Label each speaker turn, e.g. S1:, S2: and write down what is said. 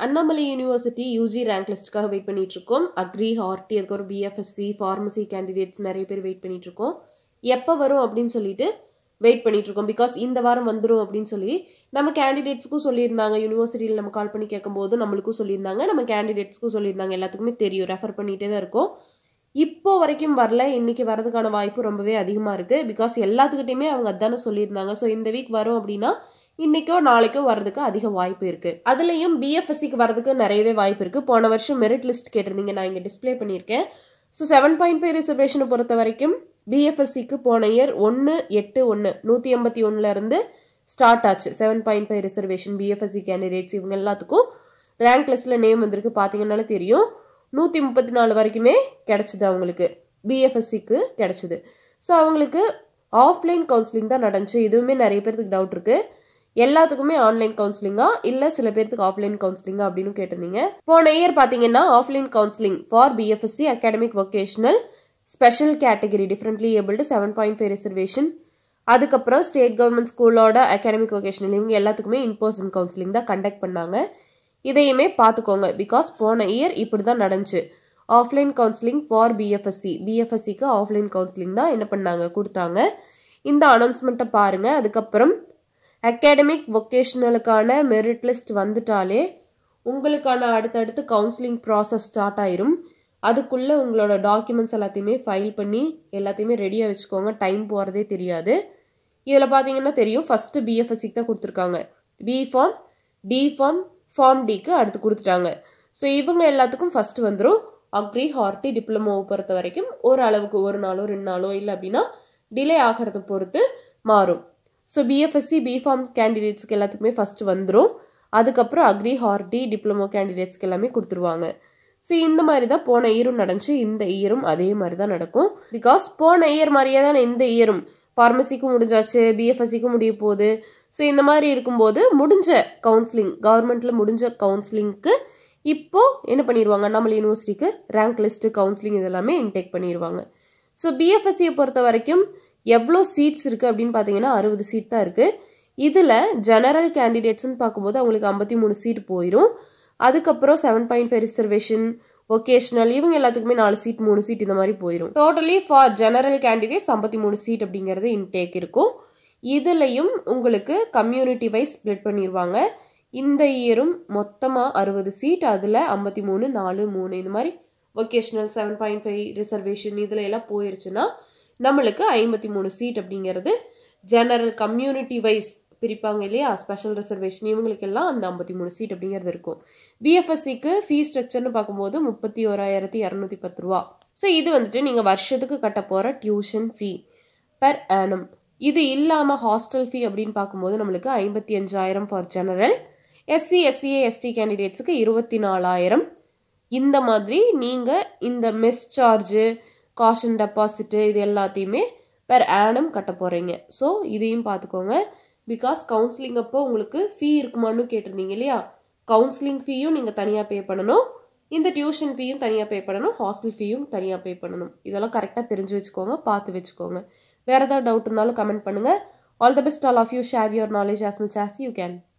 S1: Annamalai university UG rank லிஸ்ட்டுக்காக wait பண்ணிட்டு இருக்கோம் அக்ரி ஹார்டி அதுக்கப்புறம் பிஎஃப்எஸ்சி ஃபார்மசி கேண்டிடேட்ஸ் நிறைய பேர் வெயிட் பண்ணிட்டு இருக்கோம் எப்போ வரும் அப்படின்னு சொல்லிட்டு வெயிட் பண்ணிட்டு இருக்கோம் பிகாஸ் இந்த வாரம் வந்துடும் அப்படின்னு சொல்லி நம்ம கேண்டிடேட்ஸ்க்கும் சொல்லியிருந்தாங்க யூனிவர்சிட்டியில் நம்ம கால் பண்ணி கேட்கும்போது நம்மளுக்கும் சொல்லியிருந்தாங்க நம்ம கேண்டிடேட்ஸ்க்கும் சொல்லியிருந்தாங்க எல்லாத்துக்குமே தெரியும் ரெஃபர் பண்ணிகிட்டே தான் இருக்கோம் இப்போ வரைக்கும் வரல இன்னைக்கு வரதுக்கான வாய்ப்பு ரொம்பவே அதிகமாக இருக்குது பிகாஸ் எல்லாத்துக்கிட்டையுமே அவங்க அதானே சொல்லியிருந்தாங்க ஸோ இந்த வீக் வரும் அப்படின்னா இன்னைக்கோ நாளைக்கோ வர்றதுக்கு அதிக வாய்ப்பு இருக்கு அதுலயும் பிஎஃப்எஸ்சிக்கு வரதுக்கு நிறையவே வாய்ப்பு இருக்கு போன வருஷம் மெரிட் லிஸ்ட் கேட்டிருந்தீங்க நான் இங்க டிஸ்பிளே பண்ணியிருக்கேன் ஸோ செவன் பாயிண்ட் ஃபைவ் ரிசர்வேஷனை பொறுத்த வரைக்கும் பிஎஃப்எஸ்சிக்கு போன இயர் ஒன்று எட்டு ஒன்று நூற்றி எண்பத்தி ஒன்றுல இருந்து ஸ்டார்ட் ஆச்சு seven point five reservation BFSc candidates இவங்க எல்லாத்துக்கும் ரேங்க் லிஸ்ட்ல நேம் வந்திருக்கு பார்த்தீங்கன்னாலே தெரியும் நூற்றி முப்பத்தி நாலு வரைக்குமே கிடைச்சிது அவங்களுக்கு பிஎஃப்எஸ்சிக்கு கிடைச்சிது ஸோ அவங்களுக்கு ஆஃப்லைன் கவுன்சிலிங் தான் நடந்துச்சு இதுவுமே நிறைய பேருக்கு டவுட் இருக்கு எல்லாத்துக்குமே ஆன்லைன் கவுன்சிலிங்கா இல்லை சில பேருக்கு ஆஃப்லைன் கவுன்சிலிங்கா அப்படின்னு கேட்டிருந்தீங்க போன இயர் பார்த்தீங்கன்னா offline counselling for BFSc academic vocational special category differently abled seven point five reservation அதுக்கப்புறம் ஸ்டேட் கவர்மெண்ட் ஸ்கூலோட அகாடமிக் வொகேஷனல் இவங்க எல்லாத்துக்குமே இன்பர்சன் கவுன்சிலிங் தான் கண்டக்ட் பண்ணாங்க இதையுமே பார்த்துக்கோங்க பிகாஸ் போன இயர் இப்படி தான் நடந்துச்சு ஆஃப்லைன் கவுன்சிலிங் ஃபார் பிஎஃப்எஸ்சி பிஎஃப்எஸ்சிக்கு ஆஃப்லைன் கவுன்சிலிங் தான் என்ன பண்ணாங்க கொடுத்தாங்க இந்த அனௌன்ஸ்மெண்ட்டை பாருங்க அதுக்கப்புறம் அகாடமிக் வொக்கேஷனலுக்கான மெரிட் லிஸ்ட் வந்துட்டாலே உங்களுக்கான அடுத்தடுத்து கவுன்சிலிங் ப்ராசஸ் ஸ்டார்ட் ஆயிரும் அதுக்குள்ளே உங்களோட டாக்குமெண்ட்ஸ் எல்லாத்தையுமே ஃபைல் பண்ணி எல்லாத்தையுமே ரெடியாக வச்சுக்கோங்க டைம் போகிறதே தெரியாது இதில் பார்த்தீங்கன்னா தெரியும் ஃபஸ்ட்டு பிஎஃப்எஸ்சிக்கு தான் கொடுத்துருக்காங்க B form D form form டிக்கு அடுத்து கொடுத்துட்டாங்க ஸோ இவங்க எல்லாத்துக்கும் ஃபர்ஸ்ட் வந்துடும் அக்ரி ஹார்டி டிப்ளமோவை பொறுத்த வரைக்கும் ஒரு அளவுக்கு ஒரு நாளோ ரெண்டு நாளோ இல்லை அப்படின்னா டிலே ஆகிறத பொறுத்து மாறும் ஸோ பிஎஃப்எஸ்சி பிஃபார்ம் கேண்டிடேட்ஸ்க்கு எல்லாத்துக்குமே ஃபர்ஸ்ட் வந்துடும் அதுக்கப்புறம் அக்ரி ஹார்டி டிப்ளமோ கேண்டிடேட்ஸ்க்கு எல்லாமே கொடுத்துருவாங்க ஸோ இந்த மாதிரி தான் போன இயரும் நடந்துச்சு இந்த இயரும் அதே மாதிரி தான் நடக்கும் பிகாஸ் போன இயர் மாதிரியே தான் இந்த இயரும் ஃபார்மசிக்கும் முடிஞ்சாச்சு பிஎஃப்எஸ்சிக்கும் முடிய போகுது ஸோ இந்த மாதிரி இருக்கும்போது முடிஞ்ச கவுன்சிலிங் கவர்மெண்ட்டில் முடிஞ்ச கவுன்சிலிங்க்கு இப்போ என்ன பண்ணிடுவாங்க நம்ம யூனிவர்சிட்டிக்கு ரேங்க் லிஸ்ட்டு கவுன்சிலிங் இதெல்லாமே இன்டேக் பண்ணிடுவாங்க ஸோ பிஎஃப்எஸ்சியை பொறுத்த வரைக்கும் எவ்வளோ சீட்ஸ் இருக்குது அப்படின்னு பார்த்தீங்கன்னா அறுபது சீட் தான் இருக்குது இதில் ஜெனரல் கேண்டிடேட்ஸ்னு பார்க்கும்போது அவங்களுக்கு ஐம்பத்தி மூணு சீட் போயிடும் அதுக்கப்புறம் seven point five reservation vocational இவங்க எல்லாத்துக்குமே நாலு சீட் மூணு சீட் இந்த மாதிரி போயிடும் டோட்டலி ஃபார் ஜெனரல் கேண்டிடேட்ஸ் ஐம்பத்தி மூணு சீட் அப்படிங்கிறது இன்டேக் இருக்கும் இதுலையும் உங்களுக்கு கம்யூனிட்டி வைஸ் ஸ்ப்ளிட் பண்ணிடுவாங்க இந்த இயரும் மொத்தமாக அறுபது சீட் அதில் ஐம்பத்தி மூணு நாலு மூணு இந்த மாதிரி vocational seven point five reservation இதில் எல்லாம் போயிருச்சுன்னா நம்மளுக்கு ஐம்பத்தி மூணு சீட் அப்படிங்கிறது ஜெனரல் கம்யூனிட்டி வைஸ் பிரிப்பாங்க இல்லையா ஸ்பெஷல் ரிசர்வேஷன் இவங்களுக்கெல்லாம் அந்த ஐம்பத்தி மூணு சீட் அப்படிங்கிறது இருக்கும் பிஎஃப்எஸ்சிக்கு ஃபீஸ் ஸ்ட்ரக்சர்னு பார்க்கும்போது முப்பத்தி ஓராயிரத்தி இரநூத்தி பத்து ரூபா ஸோ இது வந்துட்டு நீங்கள் வருஷத்துக்கு கட்ட போகிற டியூஷன் ஃபீ பெர் ஆனம் இது இல்லாமல் ஹாஸ்டல் ஃபீ அப்படின்னு பார்க்கும்போது நம்மளுக்கு ஐம்பத்தி அஞ்சாயிரம் for general SC SCA ST கேண்டிடேட்ஸுக்கு இருபத்தி நாலாயிரம் இந்த மாதிரி நீங்கள் இந்த மெஸ் சார்ஜு காஷன் டெபாசிட்டு இது எல்லாத்தையுமே பெர் ஆனம் கட்ட போகிறீங்க ஸோ இதையும் பார்த்துக்கோங்க பிகாஸ் கவுன்சிலிங் அப்போ உங்களுக்கு ஃபீ இருக்குமான்னு கேட்டிருந்தீங்க இல்லையா கவுன்சிலிங் ஃபீயும் நீங்கள் தனியாக பே பண்ணணும் இந்த டியூஷன் ஃபீயும் தனியாக பே பண்ணணும் ஹாஸ்டல் ஃபீயும் தனியாக பே பண்ணணும் இதெல்லாம் கரெக்டாக தெரிஞ்சு வச்சுக்கோங்க பார்த்து வச்சுக்கோங்க வேறு ஏதாவது டவுட் இருந்தாலும் கமெண்ட் பண்ணுங்கள் all the best all of you share your knowledge as much as you can